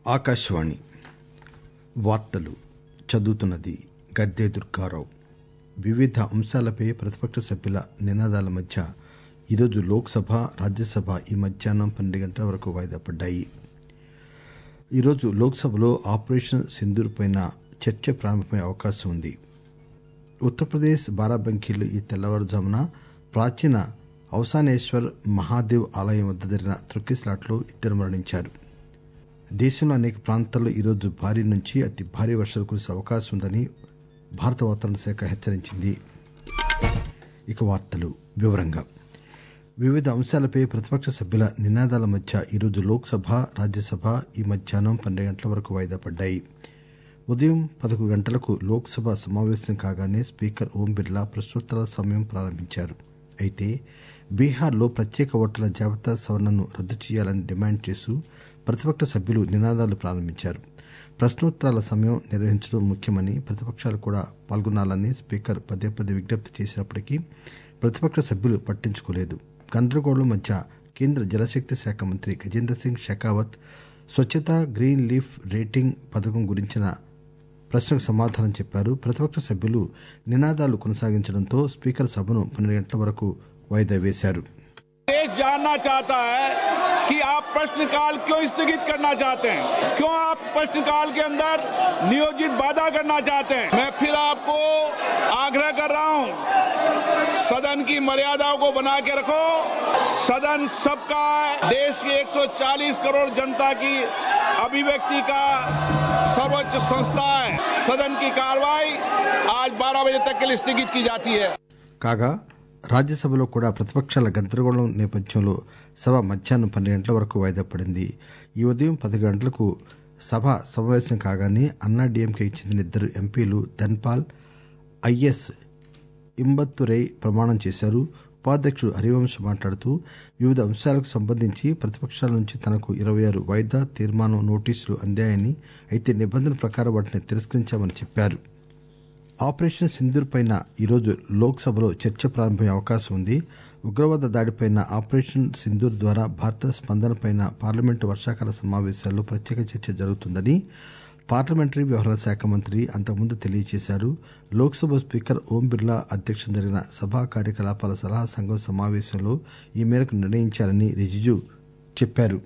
ఆకాశవాణి వార్తలు చదువుతున్నది గద్దె దుర్గారావు వివిధ అంశాలపై ప్రతిపక్ష సభ్యుల నినాదాల మధ్య ఈరోజు లోక్సభ రాజ్యసభ ఈ మధ్యాహ్నం పన్నెండు గంటల వరకు వాయిదా పడ్డాయి ఈరోజు లోక్సభలో ఆపరేషన్ సింధూర్ పైన చర్చ ప్రారంభమయ్యే అవకాశం ఉంది ఉత్తరప్రదేశ్ బారాబంకీలో ఈ తెల్లవారుజామున ప్రాచీన ఔసానేశ్వర్ మహాదేవ్ ఆలయం వద్ద జరిగిన తొక్కిసలాట్లో ఇద్దరు మరణించారు దేశంలో అనేక ప్రాంతాల్లో ఈరోజు భారీ నుంచి అతి భారీ వర్షాలు కురిసే అవకాశం ఉందని భారత వాతావరణ శాఖ హెచ్చరించింది ఇక వార్తలు వివరంగా వివిధ అంశాలపై ప్రతిపక్ష సభ్యుల నినాదాల మధ్య ఈరోజు లోక్సభ రాజ్యసభ ఈ మధ్యాహ్నం పన్నెండు గంటల వరకు వాయిదా పడ్డాయి ఉదయం పదకొండు గంటలకు లోక్సభ సమావేశం కాగానే స్పీకర్ ఓం బిర్లా ప్రశ్నోత్తరాల సమయం ప్రారంభించారు అయితే బీహార్లో ప్రత్యేక ఓటర్ల జాబితా సవరణను రద్దు చేయాలని డిమాండ్ చేస్తూ ప్రతిపక్ష సభ్యులు నినాదాలు ప్రారంభించారు ప్రశ్నోత్తరాల సమయం నిర్వహించడం ముఖ్యమని ప్రతిపక్షాలు కూడా పాల్గొనాలని స్పీకర్ పదే పదే విజ్ఞప్తి చేసినప్పటికీ ప్రతిపక్ష సభ్యులు పట్టించుకోలేదు గందరగోళం మధ్య కేంద్ర జలశక్తి శాఖ మంత్రి గజేంద్ర సింగ్ షెకావత్ స్వచ్ఛత గ్రీన్ లీఫ్ రేటింగ్ పథకం గురించిన ప్రశ్నకు సమాధానం చెప్పారు ప్రతిపక్ష సభ్యులు నినాదాలు కొనసాగించడంతో స్పీకర్ సభను పన్నెండు గంటల వరకు వాయిదా వేశారు देश जानना चाहता है कि आप प्रश्नकाल क्यों स्थगित करना चाहते हैं क्यों आप प्रश्नकाल के अंदर नियोजित बाधा करना चाहते हैं मैं फिर आपको आग्रह कर रहा हूं सदन की मर्यादाओं को बना के रखो सदन सबका है देश की 140 करोड़ जनता की अभिव्यक्ति का सर्वोच्च संस्था है सदन की कार्रवाई आज 12 बजे तक के लिए स्थगित की जाती है కాగా రాజ్యసభలో కూడా ప్రతిపక్షాల గందరగోళం నేపథ్యంలో సభ మధ్యాహ్నం పన్నెండు గంటల వరకు వాయిదా పడింది ఈ ఉదయం పది గంటలకు సభ సమావేశం కాగానే అన్నా డీఎంకేకి చెందిన ఇద్దరు ఎంపీలు ధన్పాల్ ఐఎస్ ఇంబత్తురై ప్రమాణం చేశారు ఉపాధ్యక్షుడు హరివంశ్ మాట్లాడుతూ వివిధ అంశాలకు సంబంధించి ప్రతిపక్షాల నుంచి తనకు ఇరవై ఆరు వాయిదా తీర్మానం నోటీసులు అందాయని అయితే నిబంధన ప్రకారం వాటిని తిరస్కరించామని చెప్పారు ఆపరేషన్ సింధూర్ పైన ఈరోజు లోక్సభలో చర్చ ప్రారంభమయ్యే అవకాశం ఉంది ఉగ్రవాద దాడిపైన ఆపరేషన్ సింధూర్ ద్వారా భారత స్పందనపైన పార్లమెంటు వర్షాకాల సమావేశాల్లో ప్రత్యేక చర్చ జరుగుతుందని పార్లమెంటరీ వ్యవహారాల శాఖ మంత్రి అంతకుముందు తెలియజేశారు లోక్సభ స్పీకర్ ఓం బిర్లా అధ్యక్షతన జరిగిన సభా కార్యకలాపాల సలహా సంఘం సమావేశంలో ఈ మేరకు నిర్ణయించారని రిజిజు చెప్పారు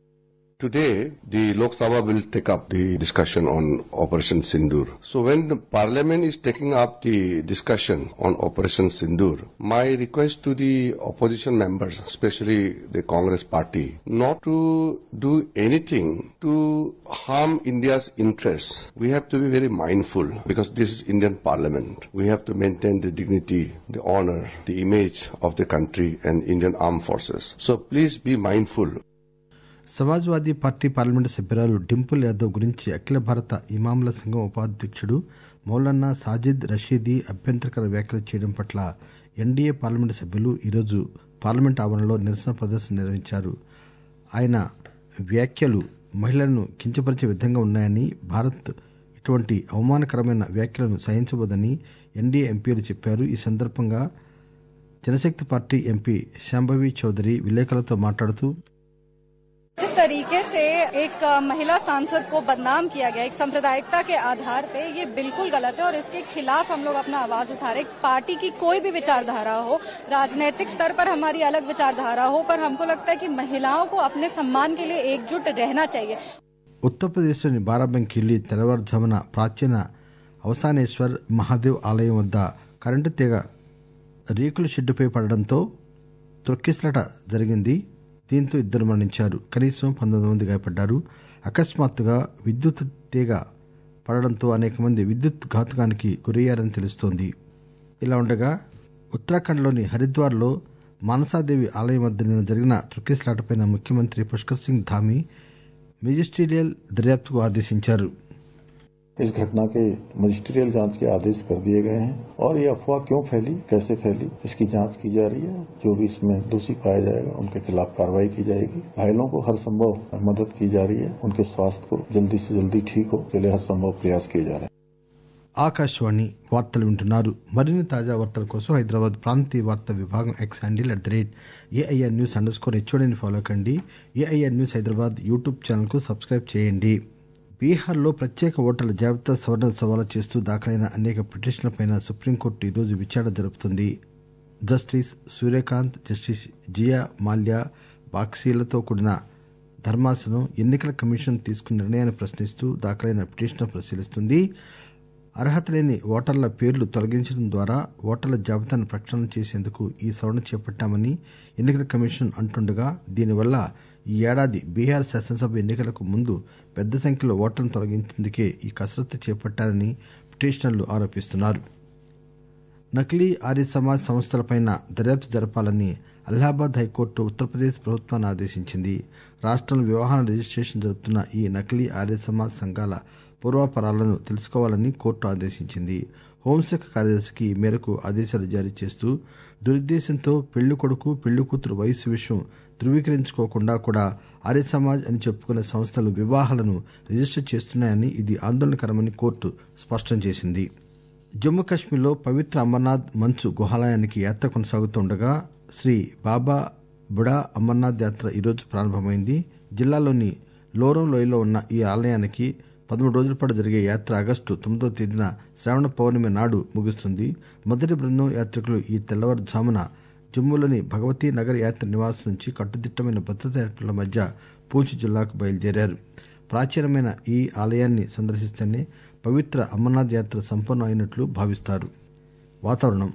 Today, the Lok Sabha will take up the discussion on Operation Sindur. So when the Parliament is taking up the discussion on Operation Sindur, my request to the opposition members, especially the Congress party, not to do anything to harm India's interests. We have to be very mindful because this is Indian Parliament. We have to maintain the dignity, the honor, the image of the country and Indian armed forces. So please be mindful Samajwadi party parliament సభ్యురాలు డింపుల్ యాదవ్ గురించి అఖిల భారత ఇమాంల సంఘం ఉపాధ్యక్షుడు మౌలన్నా సాజిద్ రషీదీ అభ్యంతరకర వ్యాఖ్యలు చేయడం పట్ల NDA parliament సభ్యులు ఈరోజు పార్లమెంట్ ఆవరణలో నిరసన ప్రదర్శన నిర్వహించారు ఆయన వ్యాఖ్యలు మహిళలను కించపరిచే విధంగా ఉన్నాయని భారత్ ఇటువంటి అవమానకరమైన వ్యాఖ్యలను సహించబోదని ఎన్డీఏ ఎంపీలు చెప్పారు ఈ సందర్భంగా జనశక్తి పార్టీ ఎంపీ శాంభవి చౌదరి విలేకరులతో మాట్లాడుతూ जिस तरीके से एक महिला सांसद को बदनाम किया गया एक सांप्रदायिकता के आधार पे ये बिल्कुल गलत है और इसके खिलाफ हम लोग अपना आवाज उठा रहे हैं पार्टी की कोई भी विचारधारा हो राजनीतिक स्तर पर हमारी अलग विचारधारा हो पर हमको लगता है कि महिलाओं को अपने सम्मान के लिए एकजुट रहना चाहिए ఉత్తరప్రదేశ్లోని బారాబంకీలి తెల్లవారుజామున ప్రాచీన అవసానేశ్వర్ మహాదేవ్ ఆలయం వద్ద కరెంటు తీగ రేకుల షెడ్డుపై పడడంతో త్రొక్కిసలాట జరిగింది దీంతో ఇద్దరు మరణించారు కనీసం పంతొమ్మిది మంది గాయపడ్డారు అకస్మాత్తుగా విద్యుత్ తీగ పడడంతో అనేక మంది విద్యుత్ ఘాతుకానికి గురయ్యారని తెలుస్తోంది ఇలా ఉండగా ఉత్తరాఖండ్లోని హరిద్వార్లో మానసాదేవి ఆలయం వద్ద నిన్న జరిగిన త్రొక్కిసలాటపై ముఖ్యమంత్రి పుష్కర్ సింగ్ ధామీ మెజిస్టీరియల్ దర్యాప్తుకు ఆదేశించారు इस घटना के मजिस्ट्रियल जांच के आदेश कर दिए गए हैं और ये अफवाह क्यों फैली कैसे फैली इसकी जांच की जा रही है जो भी इसमें दोषी पाया जाएगा उनके खिलाफ कार्रवाई की जाएगी घायलों को हर संभव मदद की जा रही है उनके स्वास्थ्य को जल्दी से जल्दी ठीक हो के लिए हर संभव प्रयास किए जा रहे हैं ఆకాశవాణి వార్తలు వింటున్నారు మరిన్ని తాజా వార్తల కోసం హైదరాబాద్ ప్రాంతీయ వార్తా విభాగం X handle at the rate AIR news underscore హెచ్ఓడిని ఫాలో కండి ఏఐఆర్ న్యూస్ హైదరాబాద్ యూట్యూబ్ ఛానల్కు సబ్స్క్రైబ్ చేయండి బీహార్లో ప్రత్యేక ఓటర్ల జాబితా సవరణ సవాలు చేస్తూ దాఖలైన అనేక పిటిషన్లపై సుప్రీంకోర్టు ఈరోజు విచారణ జరుపుతుంది justice Surya Kant justice Joymalya బాక్సీలతో కూడిన ధర్మాసనం ఎన్నికల కమిషన్ తీసుకున్న నిర్ణయాన్ని ప్రశ్నిస్తూ దాఖలైన పిటిషన్ పరిశీలిస్తుంది అర్హత లేని ఓటర్ల పేర్లు తొలగించడం ద్వారా ఓటర్ల జాబితాను ప్రక్షాళన చేసేందుకు ఈ సవరణ చేపట్టామని ఎన్నికల కమిషన్ అంటుండగా దీనివల్ల ఈ ఏడాది బీహార్ శాసనసభ ఎన్నికలకు ముందు పెద్ద సంఖ్యలో ఓటర్లను తొలగించేందుకే ఈ కసరత్తు చేపట్టారని పిటిషనర్లు ఆరోపిస్తున్నారు నకిలీ ఆర్య సమాజ్ సంస్థలపై దర్యాప్తు జరపాలని అలహాబాద్ హైకోర్టు ఉత్తరప్రదేశ్ ప్రభుత్వాన్ని ఆదేశించింది రాష్టంలో వివాహాల రిజిస్ట్రేషన్ జరుపుతున్న ఈ నకిలీ ఆర్య సమాజ్ సంఘాల పూర్వాపరాలను తెలుసుకోవాలని కోర్టు ఆదేశించింది హోంశాఖ కార్యదర్శికి ఈ మేరకు ఆదేశాలు జారీ చేస్తూ దురుద్దేశంతో పెళ్లి కొడుకు పెళ్లి కూతురు వయసు విషయం ధృవీకరించుకోకుండా కూడా ఆర్య సమాజ్ అని చెప్పుకునే సంస్థలు వివాహాలను రిజిస్టర్ చేస్తున్నాయని ఇది ఆందోళనకరమని కోర్టు స్పష్టం చేసింది జమ్మూ కాశ్మీర్లో పవిత్ర అమర్నాథ్ మంచు గుహాలయానికి యాత్ర కొనసాగుతుండగా శ్రీ బాబా బుడా అమర్నాథ్ యాత్ర ఈరోజు ప్రారంభమైంది జిల్లాలోని లోరం లోయలో ఉన్న ఈ ఆలయానికి పదమూడు రోజుల పాటు జరిగే యాత్ర ఆగస్టు తొమ్మిదవ తేదీన శ్రావణ పౌర్ణమి నాడు ముగుస్తుంది మొదటి బృందం యాత్రికులు ఈ తెల్లవారుజామున జమ్మూలోని భగవతీ నగర్ యాత్ర నివాసం నుంచి కట్టుదిట్టమైన భద్రతా ఏర్పాట్ల మధ్య పూంచ్ జిల్లాకు బయలుదేరారు ప్రాచీనమైన ఈ ఆలయాన్ని సందర్శిస్తేనే పవిత్ర అమర్నాథ్ యాత్ర సంపన్నం అయినట్లు భావిస్తారు వాతావరణం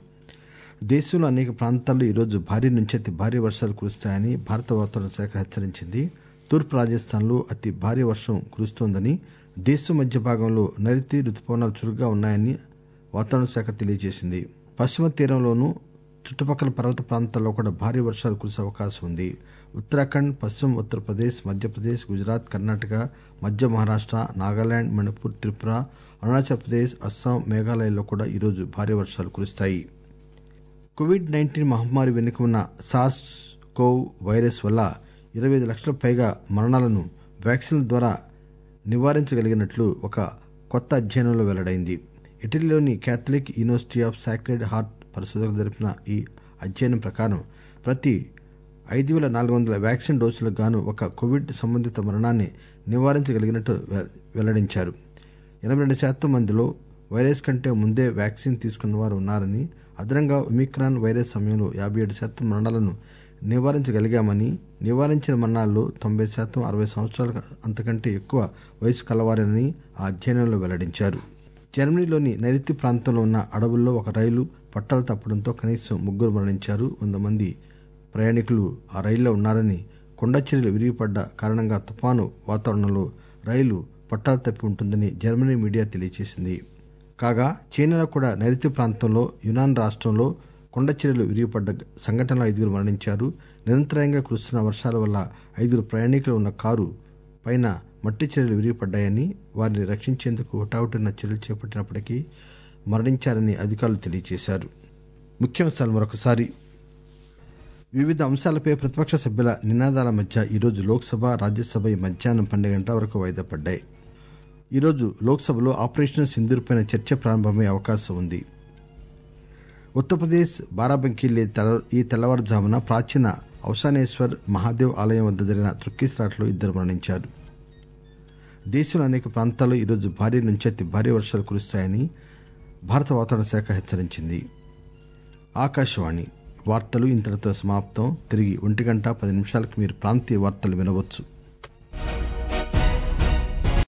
దేశంలో అనేక ప్రాంతాల్లో ఈరోజు భారీ నుంచి అతి భారీ వర్షాలు కురుస్తాయని భారత వాతావరణ శాఖ హెచ్చరించింది తూర్పు రాజస్థాన్లో అతి భారీ వర్షం కురుస్తోందని దేశం మధ్య భాగంలో నైరుతి రుతుపవనాలు చురుగ్గా ఉన్నాయని వాతావరణ శాఖ తెలియజేసింది పశ్చిమ తీరంలోనూ చుట్టుపక్కల పర్వత ప్రాంతాల్లో కూడా భారీ వర్షాలు కురిసే అవకాశం ఉంది ఉత్తరాఖండ్ పశ్చిమ ఉత్తరప్రదేశ్ మధ్యప్రదేశ్ గుజరాత్ కర్ణాటక మధ్య మహారాష్ట నాగాలాండ్ మణిపూర్ త్రిపుర అరుణాచల్ ప్రదేశ్ అస్సాం మేఘాలయల్లో కూడా ఈరోజు భారీ వర్షాలు కురుస్తాయి కోవిడ్ నైన్టీన్ మహమ్మారి వెనుక ఉన్న సార్స్ కోవ్ వైరస్ వల్ల ఇరవై ఐదు లక్షల పైగా మరణాలను వ్యాక్సిన్ల ద్వారా నివారించగలిగినట్లు ఒక కొత్త అధ్యయనంలో వెల్లడైంది ఇటలీలోని Catholic university of Sacred Heart పరిశోధకులు జరిపిన ఈ అధ్యయనం ప్రకారం ప్రతి ఐదు వేల నాలుగు వందల వ్యాక్సిన్ డోసులకు గాను ఒక కోవిడ్ సంబంధిత మరణాన్ని నివారించగలిగినట్టు వెల్లడించారు ఎనభై రెండు శాతం మందిలో వైరస్ కంటే ముందే వ్యాక్సిన్ తీసుకున్న వారు ఉన్నారని అదనంగా ఒమిక్రాన్ వైరస్ సమయంలో యాభై ఏడు శాతం మరణాలను నివారించగలిగామని నివారించిన మరణాల్లో తొంభై శాతం అరవై సంవత్సరాల అంతకంటే ఎక్కువ వయసు కలవారని ఆ అధ్యయనంలో వెల్లడించారు జర్మనీలోని నైరుతి ప్రాంతంలో ఉన్న అడవుల్లో ఒక రైలు పట్టాలు తప్పడంతో కనీసం ముగ్గురు మరణించారు వంద మంది ప్రయాణికులు ఆ రైల్లో ఉన్నారని కొండచర్యలు విరిగిపడ్డ కారణంగా తుపాను వాతావరణంలో రైలు పట్టాలు తప్పి ఉంటుందని జర్మనీ మీడియా తెలియజేసింది కాగా చైనాలో కూడా నైరుతి ప్రాంతంలో యునాన్ రాష్ట్రంలో కొండచర్యలు విరిగిపడ్డ సంఘటనలో ఐదుగురు మరణించారు నిరంతరాయంగా కురుస్తున్న వర్షాల వల్ల ఐదుగురు ప్రయాణికులు ఉన్న కారు పైన మట్టి చర్యలు విరిగిపడ్డాయని వారిని రక్షించేందుకు హుటాహుటిన చర్యలు చేపట్టినప్పటికీ మరణించారని అధికారులు తెలియజేశారు ముఖ్యాంశాలు మరొకసారి వివిధ అంశాలపై ప్రతిపక్ష సభ్యుల నినాదాల మధ్య ఈరోజు లోక్సభ రాజ్యసభ ఈ మధ్యాహ్నం పన్నెండు గంటల వరకు వాయిదా పడ్డాయి ఈరోజు లోక్సభలో ఆపరేషన్ సింధూర్పై చర్చ ప్రారంభమయ్యే అవకాశం ఉంది ఉత్తరప్రదేశ్ బారాబంకీలో ఈ తెల్లవారుజామున ప్రాచీన ఔషానేశ్వర్ మహాదేవ్ ఆలయం వద్ద జరిగిన త్రుక్కిస్రాట్లో ఇద్దరు మరణించారు దేశంలో అనేక ప్రాంతాల్లో ఈరోజు భారీ నుంచి అతి భారీ వర్షాలు కురుస్తాయని భారత వాతావరణ శాఖ హెచ్చరించింది ఆకాశవాణి వార్తలు ఇంతటితో సమాప్తం తిరిగి ఒంటి గంట పది నిమిషాలకు మీరు ప్రాంతీయ వార్తలు వినవచ్చు